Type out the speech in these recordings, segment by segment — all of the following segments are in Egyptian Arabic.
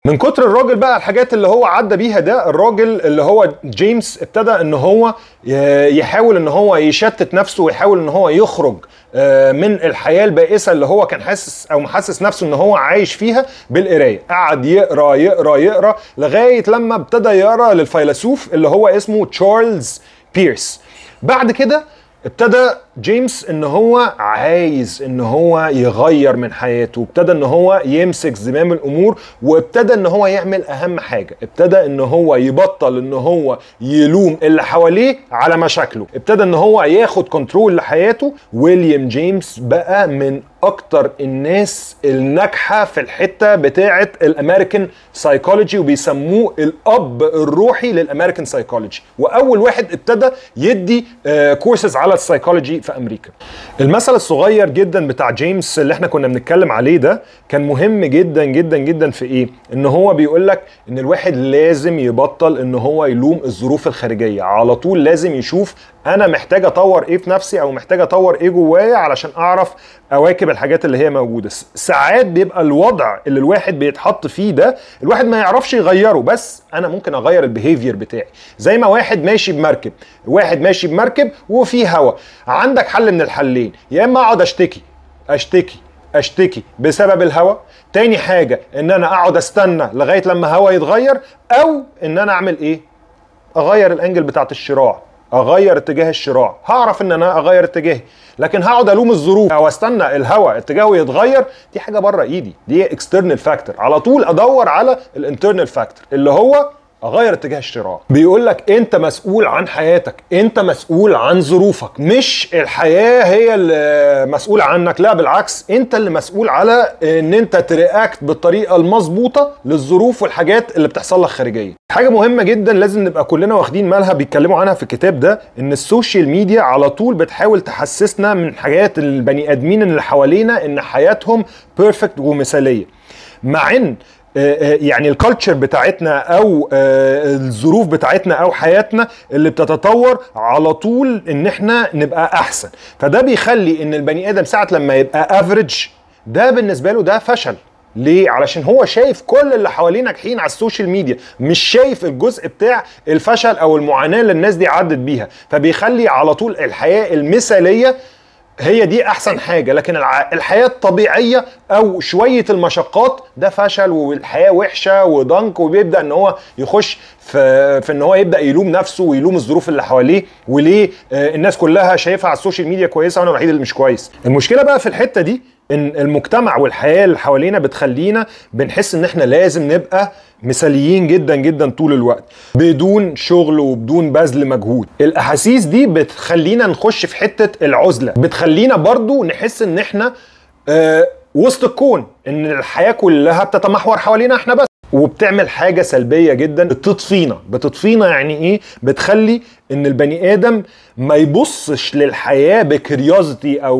من كتر الراجل بقى الحاجات اللي هو عدى بيها ده الراجل اللي هو جيمس ابتدى ان هو ي- يحاول ان هو يشتت نفسه ويحاول ان هو يخرج آه، من الحياه البائسه اللي هو كان حاسس او محسس نفسه ان هو عايش فيها بالقرايه قعد يقرا يقرا يقرا لغايه لما ابتدى يقرا للفيلسوف اللي هو اسمه تشارلز بيرس بعد كده ابتدى جيمس ان هو عايز ان هو يغير من حياته ابتدى ان هو يمسك زمام الامور وابتدى ان هو يعمل اهم حاجه ابتدى ان هو يبطل ان هو يلوم اللي حواليه على مشاكله ابتدى ان هو ياخد كنترول لحياته ويليام جيمس بقى من اكتر الناس الناجحه في الحته بتاعه الامريكان سايكولوجي وبيسموه الاب الروحي للامريكان سايكولوجي واول واحد ابتدى يدي كورسز على السايكولوجي في امريكا المثل الصغير جدا بتاع جيمس اللي احنا كنا بنتكلم عليه ده كان مهم جدا جدا جدا في ايه ان هو بيقول لك ان الواحد لازم يبطل ان هو يلوم الظروف الخارجيه على طول لازم يشوف انا محتاج اطور ايه في نفسي او محتاج اطور ايه جوايا علشان اعرف اواكب الحاجات اللي هي موجوده س- ساعات بيبقى الوضع اللي الواحد بيتحط فيه ده الواحد ما يعرفش يغيره بس انا ممكن اغير البيهيفير بتاعي زي ما واحد ماشي بمركب واحد ماشي بمركب وفي هوا عندك حل من الحلين يا اما اقعد اشتكي اشتكي اشتكي بسبب الهوا تاني حاجه ان انا اقعد استنى لغايه لما هوا يتغير او ان انا اعمل ايه اغير الانجل بتاعت الشراع اغير اتجاه الشراع هعرف ان انا اغير اتجاهي لكن هقعد الوم الظروف او استنى الهواء اتجاهه يتغير دي حاجه بره ايدي دي اكسترنال فاكتور على طول ادور على الانترنال فاكتور اللي هو اغير اتجاه الشراع بيقول لك انت مسؤول عن حياتك انت مسؤول عن ظروفك مش الحياه هي اللي مسؤوله عنك لا بالعكس انت اللي مسؤول على ان انت ترياكت بالطريقه المظبوطه للظروف والحاجات اللي بتحصل لك خارجيا حاجه مهمه جدا لازم نبقى كلنا واخدين بالها بيتكلموا عنها في الكتاب ده ان السوشيال ميديا على طول بتحاول تحسسنا من حاجات البني ادمين اللي حوالينا ان حياتهم بيرفكت ومثاليه مع ان آه، آه، يعني الكالتشر بتاعتنا او آه، الظروف بتاعتنا او حياتنا اللي بتتطور على طول ان احنا نبقى احسن فده بيخلي ان البني ادم ساعه لما يبقى افريج ده بالنسبه له ده فشل ليه؟ علشان هو شايف كل اللي حواليه ناجحين على السوشيال ميديا مش شايف الجزء بتاع الفشل او المعاناه اللي الناس دي عدت بيها فبيخلي على طول الحياه المثاليه هي دي احسن حاجه لكن الع- الحياه الطبيعيه او شويه المشقات ده فشل والحياه وحشه وضنك وبيبدا ان هو يخش في في ان هو يبدا يلوم نفسه ويلوم الظروف اللي حواليه وليه آه، الناس كلها شايفها على السوشيال ميديا كويسه وانا الوحيد اللي مش كويس المشكله بقى في الحته دي ان المجتمع والحياه اللي حوالينا بتخلينا بنحس ان احنا لازم نبقى مثاليين جدا جدا طول الوقت بدون شغل وبدون بذل مجهود الاحاسيس دي بتخلينا نخش في حته العزله بتخلينا برضو نحس ان احنا آه وسط الكون ان الحياه كلها بتتمحور حوالينا احنا بس وبتعمل حاجة سلبية جدا بتطفينا بتطفينا يعني ايه بتخلي ان البني ادم ما يبصش للحياة بكريوزيتي او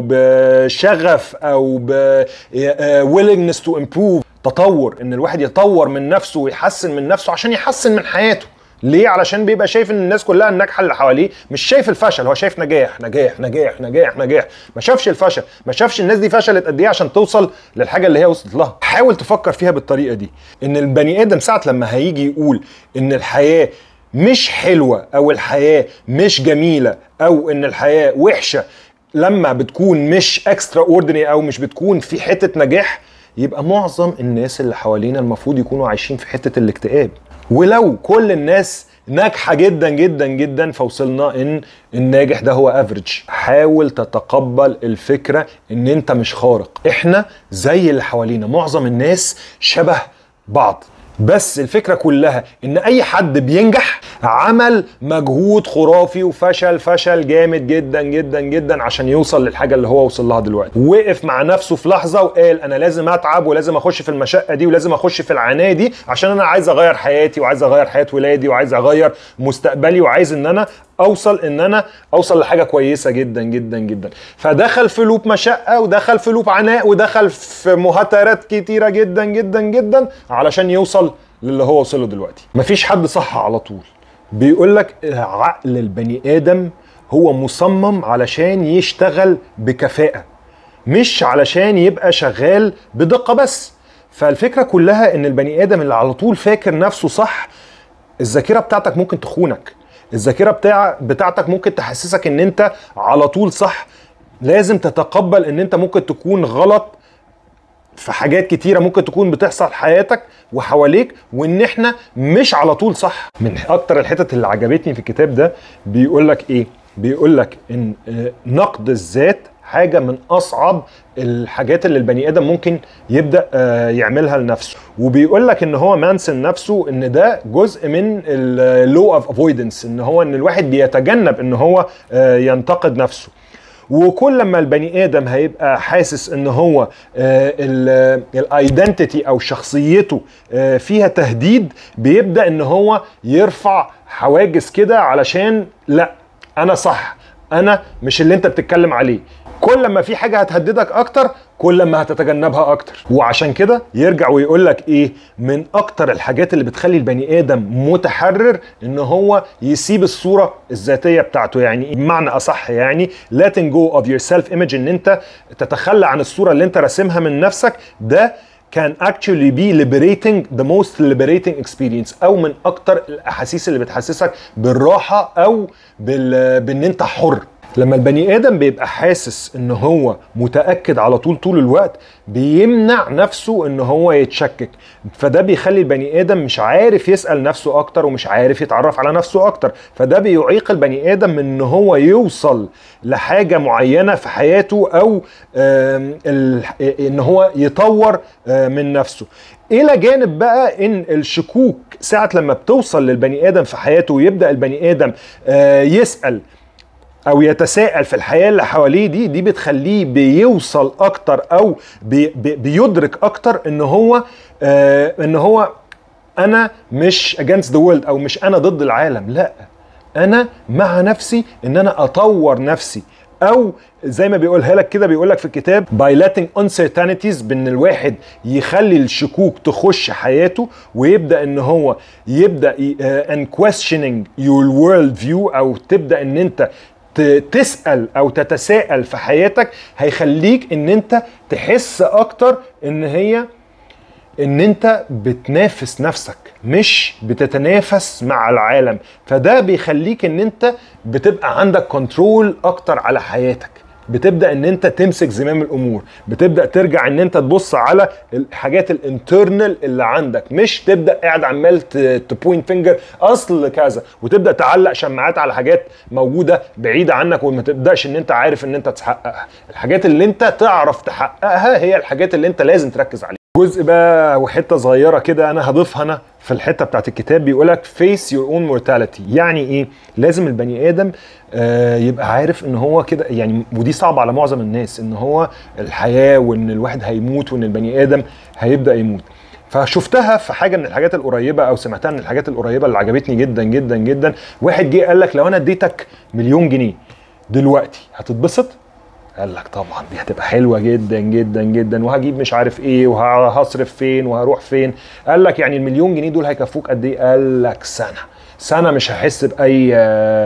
بشغف او ب willingness to improve تطور ان الواحد يطور من نفسه ويحسن من نفسه عشان يحسن من حياته ليه؟ علشان بيبقى شايف ان الناس كلها الناجحه اللي حواليه مش شايف الفشل هو شايف نجاح نجاح نجاح نجاح نجاح ما شافش الفشل ما شافش الناس دي فشلت قد ايه عشان توصل للحاجه اللي هي وصلت لها حاول تفكر فيها بالطريقه دي ان البني ادم ساعه لما هيجي يقول ان الحياه مش حلوه او الحياه مش جميله او ان الحياه وحشه لما بتكون مش اكسترا اوردينري او مش بتكون في حته نجاح يبقى معظم الناس اللي حوالينا المفروض يكونوا عايشين في حته الاكتئاب ولو كل الناس ناجحه جدا جدا جدا فوصلنا ان الناجح ده هو افريج حاول تتقبل الفكره ان انت مش خارق احنا زي اللي حوالينا معظم الناس شبه بعض بس الفكرة كلها ان اي حد بينجح عمل مجهود خرافي وفشل فشل جامد جدا جدا جدا عشان يوصل للحاجة اللي هو وصل لها دلوقتي وقف مع نفسه في لحظة وقال انا لازم اتعب ولازم اخش في المشقة دي ولازم اخش في العناية دي عشان انا عايز اغير حياتي وعايز اغير حياة ولادي وعايز اغير مستقبلي وعايز ان انا اوصل ان انا اوصل لحاجه كويسه جدا جدا جدا فدخل في لوب مشقه ودخل في لوب عناء ودخل في مهاترات كتيره جدا جدا جدا علشان يوصل للي هو وصله دلوقتي مفيش حد صح على طول بيقول لك عقل البني ادم هو مصمم علشان يشتغل بكفاءه مش علشان يبقى شغال بدقه بس فالفكره كلها ان البني ادم اللي على طول فاكر نفسه صح الذاكره بتاعتك ممكن تخونك الذاكره بتاع بتاعتك ممكن تحسسك ان انت على طول صح لازم تتقبل ان انت ممكن تكون غلط في حاجات كتيره ممكن تكون بتحصل في حياتك وحواليك وان احنا مش على طول صح من اكتر الحتت اللي عجبتني في الكتاب ده بيقول لك ايه بيقول لك ان آه، نقد الذات حاجه من اصعب الحاجات اللي البني ادم ممكن يبدا آه، يعملها لنفسه وبيقول لك ان هو مانسون نفسه ان ده جزء من اللو اوف افويدنس ان هو ان الواحد بيتجنب ان هو آه، ينتقد نفسه وكل لما البني ادم هيبقى حاسس ان هو الايدنتيتي او شخصيته آه، فيها تهديد بيبدا ان هو يرفع حواجز كده علشان لا انا صح انا مش اللي انت بتتكلم عليه كل ما في حاجه هتهددك اكتر كل ما هتتجنبها اكتر وعشان كده يرجع ويقول لك ايه من اكتر الحاجات اللي بتخلي البني ادم متحرر ان هو يسيب الصوره الذاتيه بتاعته يعني بمعنى اصح يعني letting go of your self image ان انت تتخلى عن الصوره اللي انت راسمها من نفسك ده كان actually be liberating the most liberating experience او من اكتر الاحاسيس اللي بتحسسك بالراحه او بال... بان انت حر لما البني ادم بيبقى حاسس ان هو متاكد على طول طول الوقت بيمنع نفسه ان هو يتشكك فده بيخلي البني ادم مش عارف يسال نفسه اكتر ومش عارف يتعرف على نفسه اكتر فده بيعيق البني ادم من ان هو يوصل لحاجه معينه في حياته او آم، ال- ان هو يطور آه، من نفسه الى جانب بقى ان الشكوك ساعه لما بتوصل للبني ادم في حياته ويبدا البني ادم آه، يسال او يتساءل في الحياه اللي حواليه دي دي بتخليه بيوصل اكتر او بي بي بيدرك اكتر ان هو آه ان هو انا مش against the world او مش انا ضد العالم لا انا مع نفسي ان انا اطور نفسي او زي ما بيقولها لك كده بيقول لك في الكتاب by letting uncertainties بان الواحد يخلي الشكوك تخش حياته ويبدا ان هو يبدا ي- آه، and questioning your world view او تبدا ان انت ت- تسال او تتساءل في حياتك هيخليك ان انت تحس اكتر ان هي ان انت بتنافس نفسك مش بتتنافس مع العالم فده بيخليك ان انت بتبقى عندك كنترول اكتر على حياتك بتبدا ان انت تمسك زمام الامور بتبدا ترجع ان انت تبص على الحاجات الانترنال اللي عندك مش تبدا قاعد عمال تبوينت فينجر اصل كذا وتبدا تعلق شماعات على حاجات موجوده بعيده عنك وما تبداش ان انت عارف ان انت تحققها الحاجات اللي انت تعرف تحققها هي الحاجات اللي انت لازم تركز عليها جزء بقى وحته صغيره كده انا هضيفها انا في الحته بتاعت الكتاب بيقولك فيس يور اون مورتاليتي يعني ايه لازم البني ادم آه يبقى عارف ان هو كده يعني ودي صعبه على معظم الناس ان هو الحياه وان الواحد هيموت وان البني ادم هيبدا يموت فشفتها في حاجه من الحاجات القريبه او سمعتها من الحاجات القريبه اللي عجبتني جدا جدا جدا واحد جه قال لك لو انا اديتك مليون جنيه دلوقتي هتتبسط قال لك طبعا دي هتبقى حلوه جدا جدا جدا وهجيب مش عارف ايه وهصرف فين وهروح فين قال لك يعني المليون جنيه دول هيكفوك قد ايه قال لك سنه سنه مش هحس باي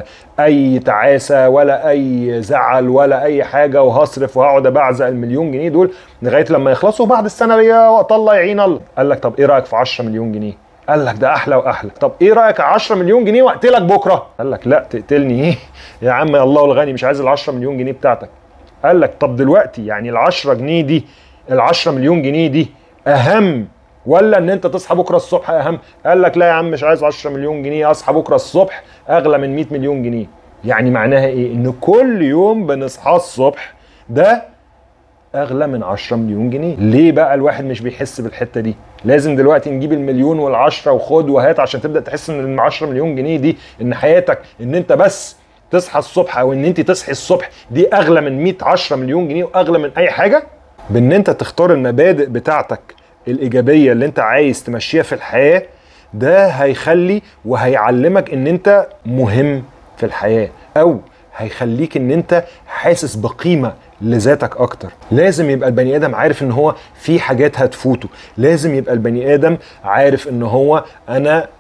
اي تعاسه ولا اي زعل ولا اي حاجه وهصرف وهقعد ابعزق المليون جنيه دول لغايه لما يخلصوا بعد السنه يا وقت الله يعين الله قال لك طب ايه رايك في 10 مليون جنيه قال لك ده احلى واحلى طب ايه رايك 10 مليون جنيه واقتلك بكره قال لك لا تقتلني ايه يا عم الله الغني مش عايز ال 10 مليون جنيه بتاعتك قال لك طب دلوقتي يعني ال 10 جنيه دي ال 10 مليون جنيه دي اهم ولا ان انت تصحى بكره الصبح اهم قال لك لا يا عم مش عايز 10 مليون جنيه اصحى بكره الصبح اغلى من 100 مليون جنيه يعني معناها ايه ان كل يوم بنصحى الصبح ده اغلى من 10 مليون جنيه ليه بقى الواحد مش بيحس بالحته دي لازم دلوقتي نجيب المليون والعشرة وخد وهات عشان تبدا تحس ان ال 10 مليون جنيه دي ان حياتك ان انت بس تصحى الصبح او ان انت تصحي الصبح دي اغلى من 100 10 مليون جنيه واغلى من اي حاجه بان انت تختار المبادئ بتاعتك الايجابيه اللي انت عايز تمشيها في الحياه ده هيخلي وهيعلمك ان انت مهم في الحياه او هيخليك ان انت حاسس بقيمه لذاتك اكتر لازم يبقى البني ادم عارف ان هو في حاجات هتفوته لازم يبقى البني ادم عارف ان هو انا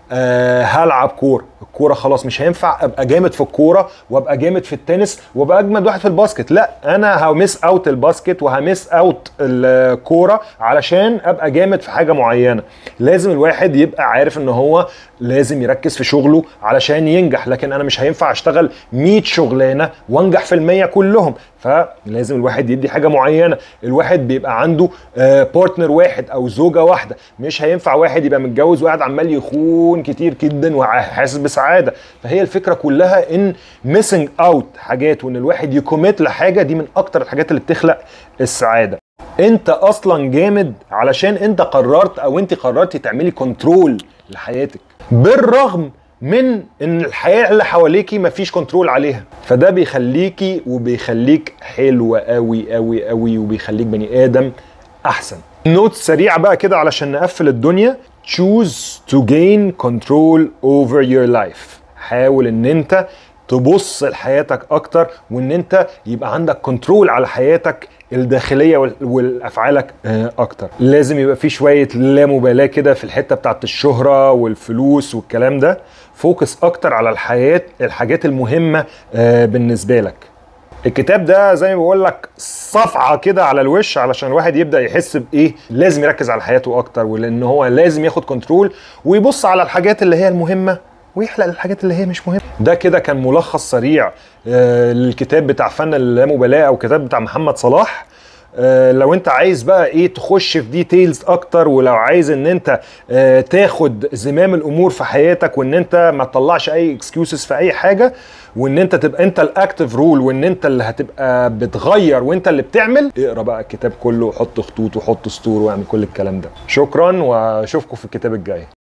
آه هلعب كوره الكوره خلاص مش هينفع ابقى جامد في الكوره وابقى جامد في التنس وابقى اجمد واحد في الباسكت لا انا همس اوت الباسكت وهمس اوت الكوره علشان ابقى جامد في حاجه معينه لازم الواحد يبقى عارف ان هو لازم يركز في شغله علشان ينجح لكن انا مش هينفع اشتغل 100 شغلانه وانجح في المية كلهم فلازم الواحد يدي حاجه معينه الواحد بيبقى عنده بارتنر واحد او زوجه واحده مش هينفع واحد يبقى متجوز وقاعد عمال يخون كتير جدا وحاسس بسعاده فهي الفكره كلها ان ميسنج اوت حاجات وان الواحد يكوميت لحاجه دي من اكتر الحاجات اللي بتخلق السعاده انت اصلا جامد علشان انت قررت او انت قررتي تعملي كنترول لحياتك بالرغم من ان الحياه اللي حواليكي مفيش كنترول عليها فده بيخليكي وبيخليك حلو قوي قوي قوي وبيخليك بني ادم احسن نوت سريعه بقى كده علشان نقفل الدنيا choose to gain control over your life حاول ان انت تبص لحياتك اكتر وان انت يبقى عندك كنترول على حياتك الداخليه والافعالك اكتر لازم يبقى في شويه لا مبالاه كده في الحته بتاعت الشهره والفلوس والكلام ده فوكس اكتر على الحياه الحاجات المهمه بالنسبه لك الكتاب ده زي ما بقول لك صفعه كده على الوش علشان الواحد يبدا يحس بايه لازم يركز على حياته اكتر ولان هو لازم ياخد كنترول ويبص على الحاجات اللي هي المهمه ويحلق الحاجات اللي هي مش مهمه ده كده كان ملخص سريع آه للكتاب بتاع فن اللامبالاه او كتاب بتاع محمد صلاح آه لو انت عايز بقى ايه تخش في ديتيلز اكتر ولو عايز ان انت آه تاخد زمام الامور في حياتك وان انت ما تطلعش اي اكسكيوزز في اي حاجه وان انت تبقى انت الاكتف رول وان انت اللي هتبقى بتغير وانت اللي بتعمل اقرا بقى الكتاب كله وحط خطوط وحط سطور واعمل كل الكلام ده شكرا واشوفكم في الكتاب الجاي